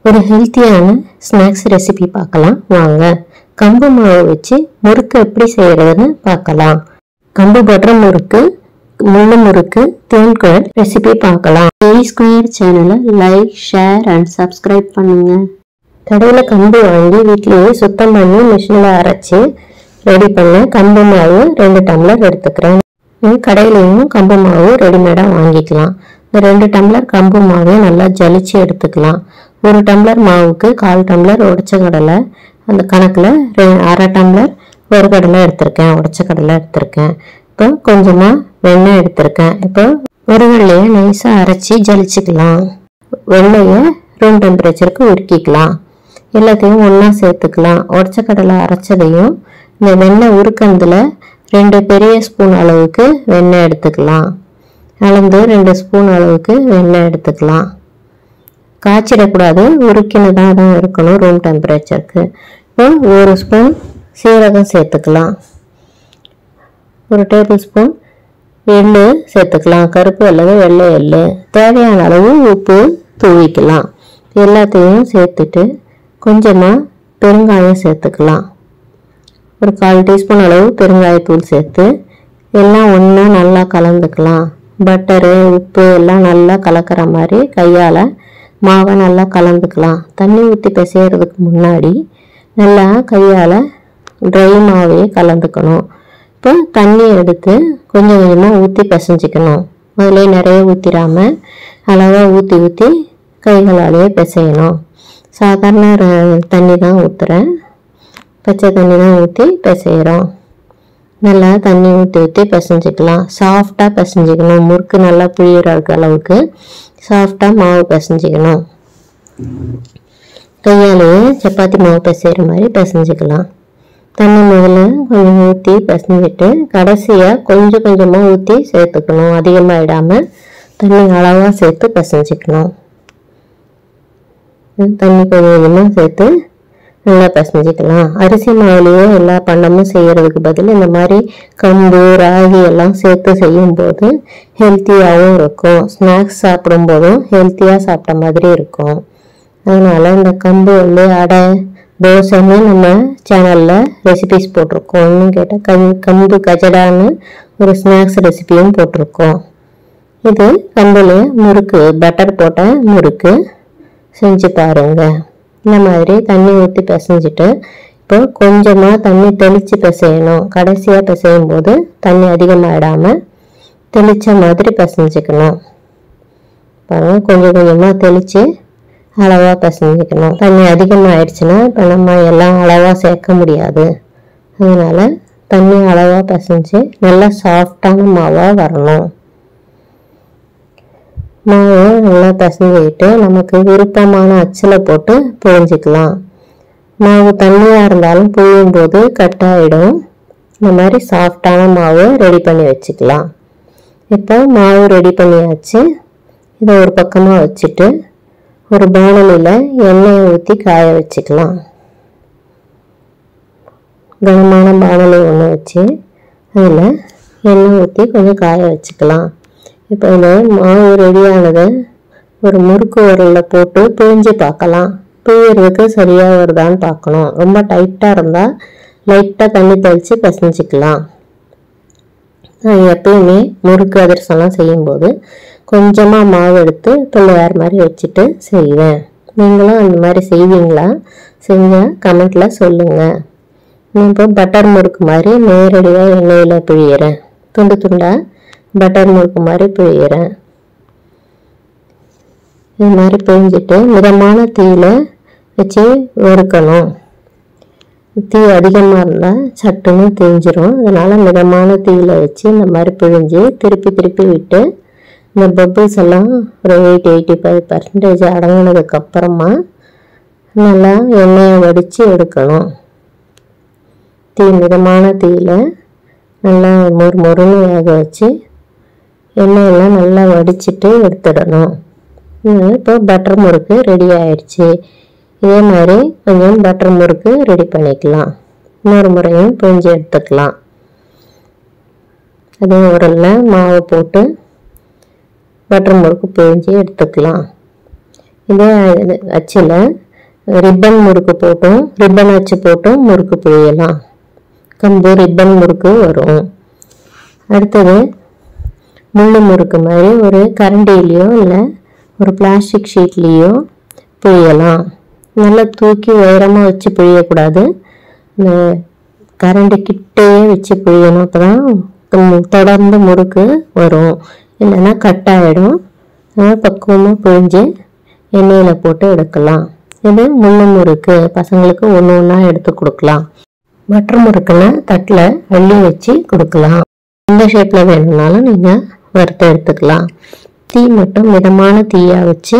ஒரு ஹெல்த்தியான snacks recipe பார்க்கலாம் வாங்க கம்பு மாவு வச்சு முறுக்கு எப்படி செய்யறதுன்னு பார்க்கலாம் கம்பு பட்டர் முறுக்கு முள்ளு முறுக்கு தேன் குழல் ரெசிபி பார்க்கலாம் ஏ ஸ்கொயர் சேனலை லைக் ஷேர் அண்ட் சப்ஸ்கிரைப் பண்ணுங்க கடையில் கம்பு வாங்கி வீட்லேயே சுத்தம் பண்ணி மிஷினில் அரைச்சி ரெடி பண்ண கம்பு மாவு ரெண்டு டம்ளர் எடுத்துக்கிறேன் ம், கடையிலையும் கம்பு மாவு ரெடிமேடாக வாங்கிக்கலாம் இந்த ரெண்டு டம்ளர் கம்பு மாவை நல்லா ஜலிச்சு எடுத்துக்கலாம் ஒரு டம்ளர் மாவுக்கு கால் டம்ளர் உடைச்ச கடலை அந்த கணக்கில் அரை டம்ளர் ஒரு கடலை எடுத்திருக்கேன் உடைச்ச கடலை எடுத்திருக்கேன் இப்போ கொஞ்சமாக வெண்ணெய் எடுத்திருக்கேன் இப்போ ஒரு வெள்ளையை நைஸாக அரைச்சி ஜலிச்சுக்கலாம் வெள்ளையை ரூம் டெம்பரேச்சருக்கு உருக்கிக்கலாம் எல்லாத்தையும் ஒன்றா சேர்த்துக்கலாம் உடச்ச கடலை அரைச்சதையும் இந்த வெண்ணெய் உருக்கந்தில் ரெண்டு பெரிய ஸ்பூன் அளவுக்கு வெண்ணெய் எடுத்துக்கலாம் அளந்து ரெண்டு ஸ்பூன் அளவுக்கு வெண்ணெய் எடுத்துக்கலாம் காய்ச்சிடக்கூடாது உருக்கினதாக தான் இருக்கணும் ரூம் டெம்பரேச்சருக்கு இப்போ ஒரு ஸ்பூன் சீரகம் சேர்த்துக்கலாம் ஒரு டேபிள் ஸ்பூன் எள்ளு சேர்த்துக்கலாம் கருப்பு அல்லது வெள்ளை எள்ளு தேவையான அளவு உப்பு தூவிக்கலாம் எல்லாத்தையும் சேர்த்துட்டு கொஞ்சமாக பெருங்காயம் சேர்த்துக்கலாம் ஒரு கால் டீஸ்பூன் அளவு பெருங்காயத்தூள் சேர்த்து எல்லாம் ஒன்றா நல்லா கலந்துக்கலாம் பட்டரு உப்பு எல்லாம் நல்லா கலக்கிற மாதிரி கையால் மாவை நல்லா கலந்துக்கலாம் தண்ணி ஊற்றி பிசையறதுக்கு முன்னாடி நல்லா கையால் ட்ரை மாவையே கலந்துக்கணும் இப்போ தண்ணி எடுத்து கொஞ்சம் கொஞ்சமாக ஊற்றி பிசைஞ்சிக்கணும் முதல்ல நிறைய ஊற்றிடாம அளவாக ஊற்றி ஊற்றி கைகளாலேயே பிசையணும் சாதாரண ர- தண்ணி தான் ஊற்றுறேன் பச்சை தண்ணி தான் ஊற்றி பிசைகிறோம் நல்லா தண்ணி ஊற்றி ஊற்றி பிசைஞ்சிக்கலாம் சாஃப்டாக பிசைஞ்சிக்கணும் முறுக்கு நல்லா புழியிற அளவுக்கு சாஃப்டாக மாவு பிசைஞ்சிக்கணும் கையாலேயே சப்பாத்தி மாவு பிசைகிற மாதிரி பிசைஞ்சிக்கலாம் தண்ணி முதல்ல கொஞ்சம் ஊற்றி பிசைஞ்சிட்டு கடைசியாக கொஞ்சம் கொஞ்சமாக ஊற்றி சேர்த்துக்கணும் அதிகமாகிடாமல் தண்ணி அளவாக சேர்த்து பிசைஞ்சிக்கணும் தண்ணி கொஞ்சம் கொஞ்சமாக சேர்த்து நல்லா பிசைஞ்சிக்கலாம் அரிசி மாவுலேயே எல்லா பண்டமும் செய்யறதுக்கு பதில் இந்த மாதிரி கம்பு ராகி எல்லாம் சேர்த்து செய்யும்போது ஹெல்த்தியாகவும் இருக்கும் ஸ்நாக்ஸ் சாப்பிடும்போதும் ஹெல்த்தியாக சாப்பிட்ட மாதிரி இருக்கும் அதனால இந்த கம்பு வந்து அடை தோசைன்னு நம்ம சேனலில் ரெசிபிஸ் போட்டிருக்கோம் இன்னும் கேட்டால் கம் கம்பு கஜடான்னு ஒரு ஸ்நாக்ஸ் ரெசிபியும் போட்டிருக்கோம் இது கம்பில் முறுக்கு பட்டர் போட்ட முறுக்கு செஞ்சு பாருங்க இந்த மாதிரி தண்ணி ஊற்றி பிசைஞ்சிட்டு இப்போ கொஞ்சமாக தண்ணி தெளித்து பிசையணும் கடைசியாக பிசையும் போது தண்ணி அதிகமாகிடாமல் தெளித்த மாதிரி பிசைஞ்சுக்கணும் பாருங்க கொஞ்சம் கொஞ்சமாக தெளித்து அளவாக பிசைஞ்சுக்கணும் தண்ணி அதிகமாகிடுச்சுன்னா இப்போ நம்ம எல்லாம் அளவாக சேர்க்க முடியாது அதனால தண்ணி அளவாக பிசைஞ்சு நல்லா சாஃப்டான மாவாக வரணும் மாவு நல்லா பிசைஞ்சுக்கிட்டு நமக்கு விருப்பமான அச்சில் போட்டு புழிஞ்சிக்கலாம் மாவு தண்ணியாக இருந்தாலும் புழியும் போது கட் ஆகிடும் இந்த மாதிரி சாஃப்டான மாவு ரெடி பண்ணி வச்சுக்கலாம் இப்போ மாவு ரெடி பண்ணியாச்சு இதை ஒரு பக்கமாக வச்சுட்டு ஒரு பானலில் எண்ணெயை ஊற்றி காய வச்சுக்கலாம் கனமான பானலி ஒன்று வச்சு அதில் எண்ணெய் ஊற்றி கொஞ்சம் காய வச்சுக்கலாம் இப்போ இந்த மாவு ரெடியானதை ஒரு முறுக்கு உரலில் போட்டு பிழிஞ்சு பார்க்கலாம் பிழியறதுக்கு சரியாக வருதான்னு பார்க்கணும் ரொம்ப டைட்டாக இருந்தால் லைட்டாக தண்ணி தெளித்து பிசைஞ்சிக்கலாம் நான் எப்பயுமே முறுக்கு அதிரசம்லாம் செய்யும்போது கொஞ்சமாக மாவு எடுத்து பிள்ளையார் மாதிரி வச்சுட்டு செய்வேன் நீங்களும் அந்த மாதிரி செய்வீங்களா செஞ்சால் கமெண்ட்டில் சொல்லுங்கள் நான் இப்போ பட்டர் முறுக்கு மாதிரி நேரடியாக எண்ணெயில் பிழியிறேன் துண்டு துண்டாக பட்டர் முறுக்கு மாதிரி பிழியிறேன் இது மாதிரி பிழிஞ்சிட்டு மிதமான தீயில வச்சு வறுக்கணும் தீ அதிகமாக இருந்தால் சட்டுன்னு தீஞ்சிரும் அதனால் மிதமான தீயில வச்சு இந்த மாதிரி பிழிஞ்சு திருப்பி திருப்பி விட்டு இந்த பபிள்ஸ் எல்லாம் ஒரு எயிட்டி எயிட்டி ஃபைவ் பர்சன்டேஜ் அடங்கினதுக்கு அப்புறமா நல்லா எண்ணெயை வடித்து எடுக்கணும் தீ மிதமான தீயில நல்லா மொறு மொறுன்னு வேக வச்சு எண்ணெயெல்லாம் நல்லா வடிச்சிட்டு எடுத்துடணும் இது இப்போ பட்டர் முறுக்கு ரெடி ஆயிடுச்சு இதே மாதிரி கொஞ்சம் பட்டர் முறுக்கு ரெடி பண்ணிக்கலாம் இன்னொரு முறையும் பிழிஞ்சு எடுத்துக்கலாம் அதே உரலில் மாவை போட்டு பட்டர் முறுக்கு பிழிஞ்சு எடுத்துக்கலாம் இதே அச்சில் ரிப்பன் முறுக்கு போட்டும் ரிப்பன் அச்சு போட்டும் முறுக்கு புழியலாம் கம்பு ரிப்பன் முறுக்கு வரும் அடுத்தது முள்ளு முறுக்கு மாதிரி ஒரு கரண்டிலையோ இல்லை ஒரு பிளாஸ்டிக் ஷீட்லேயோ புழியலாம் நல்லா தூக்கி உயரமாக வச்சு புழியக்கூடாது இந்த கரண்டி கிட்டேயே வச்சு புழியணும் அப்போ தான் தொடர்ந்து முறுக்கு வரும் இல்லைன்னா கட் ஆகிடும் அதனால் பக்குவமாக புழிஞ்சு எண்ணெயில் போட்டு எடுக்கலாம் இது முள்ளு முறுக்கு பசங்களுக்கு ஒன்று ஒன்றா எடுத்து கொடுக்கலாம் பட்டர் முறுக்குன்னா தட்டில் அள்ளி வச்சு கொடுக்கலாம் எந்த ஷேப்பில் வேணும்னாலும் நீங்கள் வறுத்து எடுத்துக்கலாம் தீ மட்டும் மிதமான தீயாக வச்சு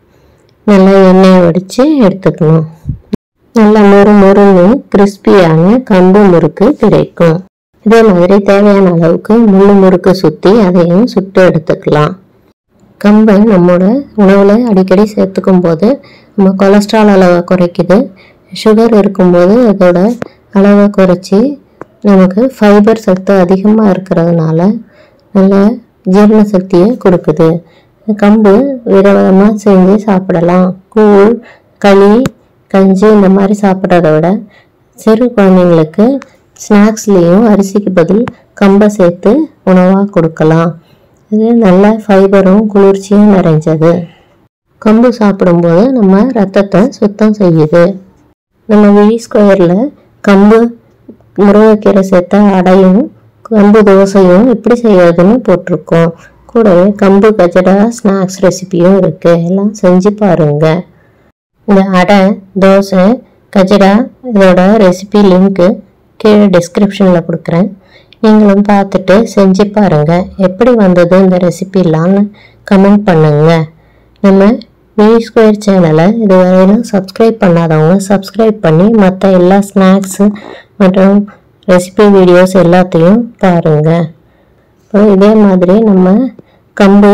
நல்லா எண்ணெயை வடித்து எடுத்துக்கணும் நல்லா மொறு மொறுன்னு கிறிஸ்பியான கம்பு முறுக்கு கிடைக்கும் இதே மாதிரி தேவையான அளவுக்கு முள்ளு முறுக்கு சுற்றி அதையும் சுட்டு எடுத்துக்கலாம் கம்பை நம்மளோட உணவில் அடிக்கடி சேர்த்துக்கும் போது நம்ம கொலஸ்ட்ரால் அளவை குறைக்குது சுகர் இருக்கும்போது அதோட அளவை குறைச்சி நமக்கு ஃபைபர் சத்து அதிகமாக இருக்கிறதுனால நல்ல ஜீரண சக்தியை கொடுக்குது கம்பு விதவிதமாக செஞ்சு சாப்பிடலாம் கூழ் களி கஞ்சி இந்த மாதிரி சாப்பிட்றத விட சிறு குழந்தைங்களுக்கு ஸ்நாக்ஸ்லேயும் அரிசிக்கு பதில் கம்பை சேர்த்து உணவாக கொடுக்கலாம் இது நல்ல ஃபைபரும் குளிர்ச்சியும் நிறைஞ்சது கம்பு சாப்பிடும்போது நம்ம ரத்தத்தை சுத்தம் செய்யுது நம்ம விழி ஸ்கொயரில் கம்பு முருங்கைக்கீரை சேர்த்த அடையும் கம்பு தோசையும் எப்படி செய்யறதுன்னு போட்டிருக்கோம் கூடவே கம்பு கஜடா ஸ்நாக்ஸ் ரெசிபியும் இருக்குது எல்லாம் செஞ்சு பாருங்க இந்த அடை தோசை கஜடா இதோட ரெசிபி லிங்க்கு கீழே டிஸ்கிரிப்ஷனில் கொடுக்குறேன் நீங்களும் பார்த்துட்டு செஞ்சு பாருங்க எப்படி வந்தது இந்த ரெசிபிலான்னு கமெண்ட் பண்ணுங்க நம்ம வி ஸ்கொயர் சேனலை இதுவரையிலும் சப்ஸ்கிரைப் பண்ணாதவங்க சப்ஸ்கிரைப் பண்ணி மற்ற எல்லா ஸ்நாக்ஸு மற்றும் ரெசிபி வீடியோஸ் எல்லாத்தையும் பாருங்க இப்போ இதே மாதிரி நம்ம கம்பு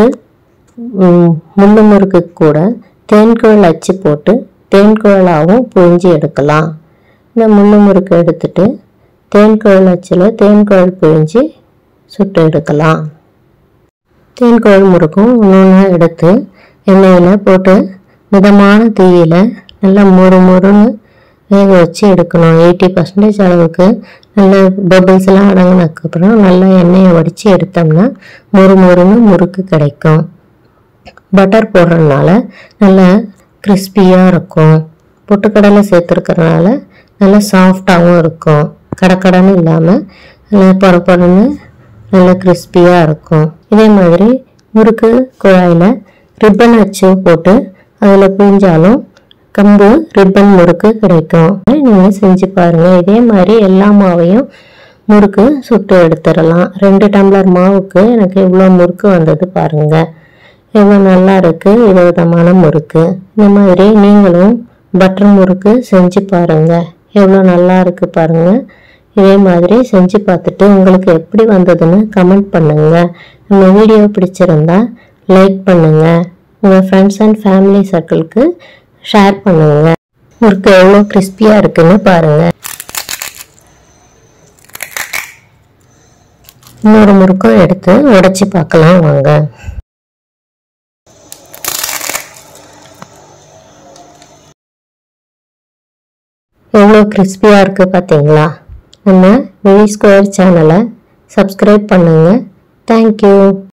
ம், முள்ளு முறுக்கு கூட தேன்குழல் அச்சு போட்டு தேன்குழலாகவும் புழிஞ்சு எடுக்கலாம் இந்த முள்ளு முறுக்கு எடுத்துட்டு தேன்குழல் அச்சில் தேன்குழல் பிழிஞ்சு சுட்டு எடுக்கலாம் தேன்குழல் முறுக்கும் ஒன்று எடுத்து எண்ணெயில் போட்டு மிதமான தீயில நல்லா மொறு மொறுன்னு வேக வச்சு எடுக்கணும் எயிட்டி பர்சன்டேஜ் அளவுக்கு நல்ல பபிள்ஸ் எல்லாம் அடங்கினதுக்கப்புறம் நல்லா எண்ணெயை வடித்து எடுத்தோம்னா மொறு மொறுன்னு முறுக்கு கிடைக்கும் பட்டர் போடுறதுனால நல்லா கிறிஸ்பியாக இருக்கும் பொட்டுக்கடலை சேர்த்துருக்கறனால நல்லா சாஃப்டாகவும் இருக்கும் கடக்கடன்னு இல்லாமல் நல்லா பொறப்பொறன்னு நல்லா கிறிஸ்பியாக இருக்கும் இதே மாதிரி முறுக்கு குழாயில் ரிப்பன் அச்சு போட்டு அதில் பிழிஞ்சாலும் கம்பு ரிப்பன் முறுக்கு கிடைக்கும் நீங்கள் செஞ்சு பாருங்கள் இதே மாதிரி எல்லா மாவையும் முறுக்கு சுட்டு எடுத்துடலாம் ரெண்டு டம்ளர் மாவுக்கு எனக்கு இவ்வளோ முறுக்கு வந்தது பாருங்கள் எவ்வளோ நல்லா இருக்குது விதவிதமான முறுக்கு இந்த மாதிரி நீங்களும் பட்டர் முறுக்கு செஞ்சு பாருங்க எவ்வளோ நல்லா இருக்கு பாருங்க இதே மாதிரி செஞ்சு பார்த்துட்டு உங்களுக்கு எப்படி வந்ததுன்னு கமெண்ட் பண்ணுங்க நம்ம வீடியோ பிடிச்சிருந்தா லைக் பண்ணுங்க உங்கள் ஃப்ரெண்ட்ஸ் அண்ட் ஃபேமிலி சர்க்கிளுக்கு ஷேர் பண்ணுங்க முறுக்கு எவ்வளோ கிறிஸ்பியாக இருக்குன்னு பாருங்க இன்னொரு முறுக்கும் எடுத்து உடைச்சி பார்க்கலாம் வாங்க எவ்வளோ கிறிஸ்பியாக இருக்குது பார்த்தீங்களா நம்ம விவி ஸ்கொயர் சேனலை சப்ஸ்கிரைப் பண்ணுங்கள் தேங்க்யூ